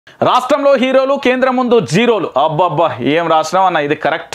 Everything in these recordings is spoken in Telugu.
రాష్ట్రంలో హీరోలు కేంద్రం ముందు జీరోలు అబ్బబ్బా ఏం రాసినావు అన్న ఇది కరెక్ట్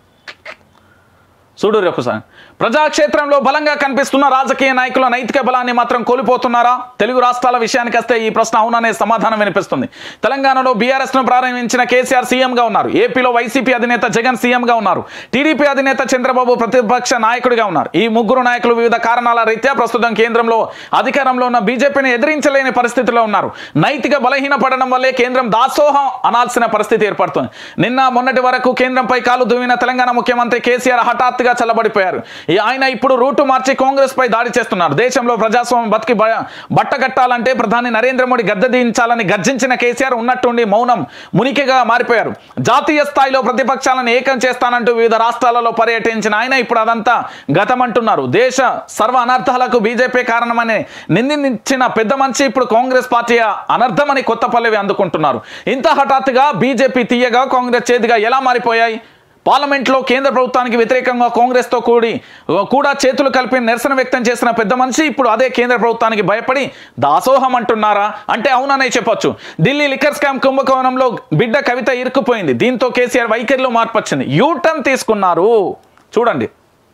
చూడు ఒకసారి ప్రజాక్షేత్రంలో బలంగా కనిపిస్తున్న రాజకీయ నాయకుల నైతిక బలాన్ని మాత్రం కోల్పోతున్నారా తెలుగు రాష్ట్రాల విషయానికి వస్తే ఈ ప్రశ్న అవుననే సమాధానం వినిపిస్తుంది తెలంగాణలో బీఆర్ఎస్ ను ప్రారంభించిన కేసీఆర్ సీఎంగా ఉన్నారు ఏపీలో వైసీపీ అధినేత జగన్ సీఎంగా ఉన్నారు టీడీపీ అధినేత చంద్రబాబు ప్రతిపక్ష నాయకుడిగా ఉన్నారు ఈ ముగ్గురు నాయకులు వివిధ కారణాల రీత్యా ప్రస్తుతం కేంద్రంలో అధికారంలో ఉన్న బీజేపీని ఎదిరించలేని పరిస్థితిలో ఉన్నారు నైతిక బలహీన పడడం వల్లే కేంద్రం దాసోహం అనాల్సిన పరిస్థితి ఏర్పడుతుంది నిన్న మొన్నటి వరకు కేంద్రంపై కాలు దువ్విన తెలంగాణ ముఖ్యమంత్రి కేసీఆర్ హఠాత్తుగా చల్లబడిపోయారు ఈ ఆయన ఇప్పుడు రూటు మార్చి కాంగ్రెస్ పై దాడి చేస్తున్నారు దేశంలో ప్రజాస్వామ్యం బతికి బ- బట్టగట్టాలంటే ప్రధాని నరేంద్ర మోడీ గద్దె దించాలని గర్జించిన కేసీఆర్ ఉన్నట్టుండి మౌనం మునికిగా మారిపోయారు జాతీయ స్థాయిలో ప్రతిపక్షాలను ఏకం చేస్తానంటూ వివిధ రాష్ట్రాలలో పర్యటించిన ఆయన ఇప్పుడు అదంతా గతమంటున్నారు దేశ సర్వ అనర్థాలకు బీజేపీ కారణమని నిందించిన పెద్ద మనిషి ఇప్పుడు కాంగ్రెస్ పార్టీ అనర్థమని కొత్త పల్లవి అందుకుంటున్నారు ఇంత హఠాత్తుగా బీజేపీ తీయగా కాంగ్రెస్ చేతిగా ఎలా మారిపోయాయి పార్లమెంట్లో కేంద్ర ప్రభుత్వానికి వ్యతిరేకంగా కాంగ్రెస్తో కూడి కూడా చేతులు కలిపి నిరసన వ్యక్తం చేసిన పెద్ద మనిషి ఇప్పుడు అదే కేంద్ర ప్రభుత్వానికి భయపడి దాసోహం అంటున్నారా అంటే అవుననే చెప్పొచ్చు ఢిల్లీ లిక్కర్ స్కామ్ కుంభకోణంలో బిడ్డ కవిత ఇరుక్కుపోయింది దీంతో కేసీఆర్ వైఖరిలో మార్పు వచ్చింది యూటర్న్ తీసుకున్నారు చూడండి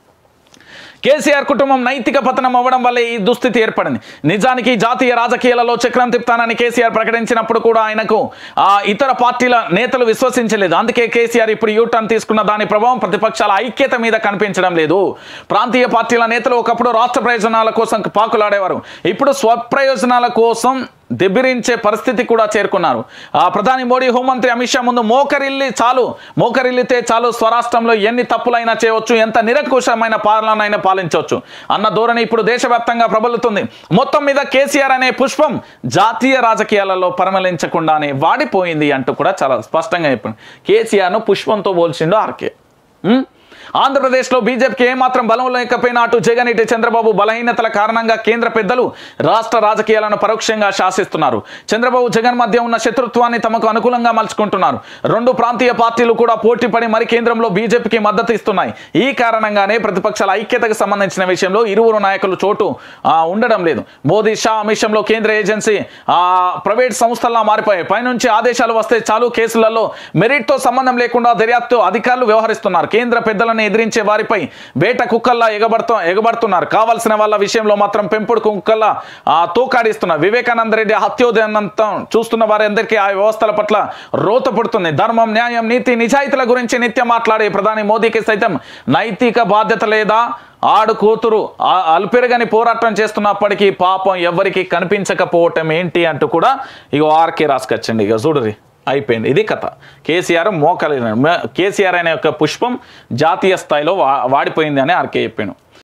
కేసీఆర్ కుటుంబం నైతిక పతనం అవ్వడం వల్లే ఈ దుస్థితి ఏర్పడింది నిజానికి జాతీయ రాజకీయాలలో చక్రం తిప్తానని కేసీఆర్ ప్రకటించినప్పుడు కూడా ఆయనకు ఆ ఇతర పార్టీల నేతలు విశ్వసించలేదు అందుకే కేసీఆర్ ఇప్పుడు యూటర్న్ తీసుకున్న దాని ప్రభావం ప్రతిపక్షాల ఐక్యత మీద కనిపించడం లేదు ప్రాంతీయ పార్టీల నేతలు ఒకప్పుడు రాష్ట్ర ప్రయోజనాల కోసం పాకులాడేవారు ఇప్పుడు స్వప్రయోజనాల కోసం దెబ్బిరించే పరిస్థితి కూడా చేరుకున్నారు ఆ ప్రధాని మోడీ హోంమంత్రి అమిత్ షా ముందు మోకరిల్లి చాలు మోకరిల్లితే చాలు స్వరాష్ట్రంలో ఎన్ని తప్పులైనా చేయవచ్చు ఎంత నిరంకుశమైన పాలన అయినా పాలించవచ్చు అన్న ధోరణి ఇప్పుడు దేశవ్యాప్తంగా ప్రబలుతుంది మొత్తం మీద కేసీఆర్ అనే పుష్పం జాతీయ రాజకీయాలలో పరిమళించకుండానే వాడిపోయింది అంటూ కూడా చాలా స్పష్టంగా చెప్పింది కేసీఆర్ను పుష్పంతో పోల్చిండు ఆర్కే ఉం? ఆంధ్రప్రదేశ్లో బీజేపీకి ఏమాత్రం బలం లేకపోయినా అటు జగన్ ఇటు చంద్రబాబు బలహీనతల కారణంగా కేంద్ర పెద్దలు రాష్ట్ర రాజకీయాలను పరోక్షంగా శాసిస్తున్నారు చంద్రబాబు జగన్ మధ్య ఉన్న శత్రుత్వాన్ని తమకు అనుకూలంగా మలుచుకుంటున్నారు రెండు ప్రాంతీయ పార్టీలు కూడా పోటీపడి మరి కేంద్రంలో బీజేపీకి మద్దతు ఇస్తున్నాయి ఈ కారణంగానే ప్రతిపక్షాల ఐక్యతకు సంబంధించిన విషయంలో ఇరువురు నాయకులు చోటు ఆ, ఉండడం లేదు మోదీ షా అమిషంలో కేంద్ర ఏజెన్సీ ఆ, ప్రైవేట్ సంస్థల్లా మారిపోయాయి పైనుంచి ఆదేశాలు వస్తే చాలు కేసులలో మెరిట్తో సంబంధం లేకుండా దర్యాప్తు అధికారులు వ్యవహరిస్తున్నారు కేంద్ర పెద్దలను ఎదిరించే వారిపై వేట కుక్కల్లా ఎగబడుతూ ఎగబడుతున్నారు కావాల్సిన వాళ్ళ విషయంలో మాత్రం పెంపుడు కుక్కల్లా ఆ, తోకాడిస్తున్నారు వివేకానంద రెడ్డి హత్యోదంతం చూస్తున్న వారందరికీ ఆ వ్యవస్థల పట్ల రోత పుడుతుంది ధర్మం న్యాయం నీతి నిజాయితీల గురించి నిత్యం మాట్లాడే ప్రధాని మోదీకి సైతం నైతిక బాధ్యత లేదా ఆడు కూతురు ఆ- అల్పెరగని పోరాటం చేస్తున్నప్పటికీ పాపం ఎవరికి కనిపించకపోవటం ఏంటి అంటూ కూడా ఇక ఆర్కే రాసుకొచ్చండి ఇక చూడరి అయిపోయింది ఇది కథ కేసీఆర్ మోకలి కేసీఆర్ అనే ఒక పుష్పం జాతీయ స్థాయిలో వా- వాడిపోయింది అని ఆర్కే చెప్పాను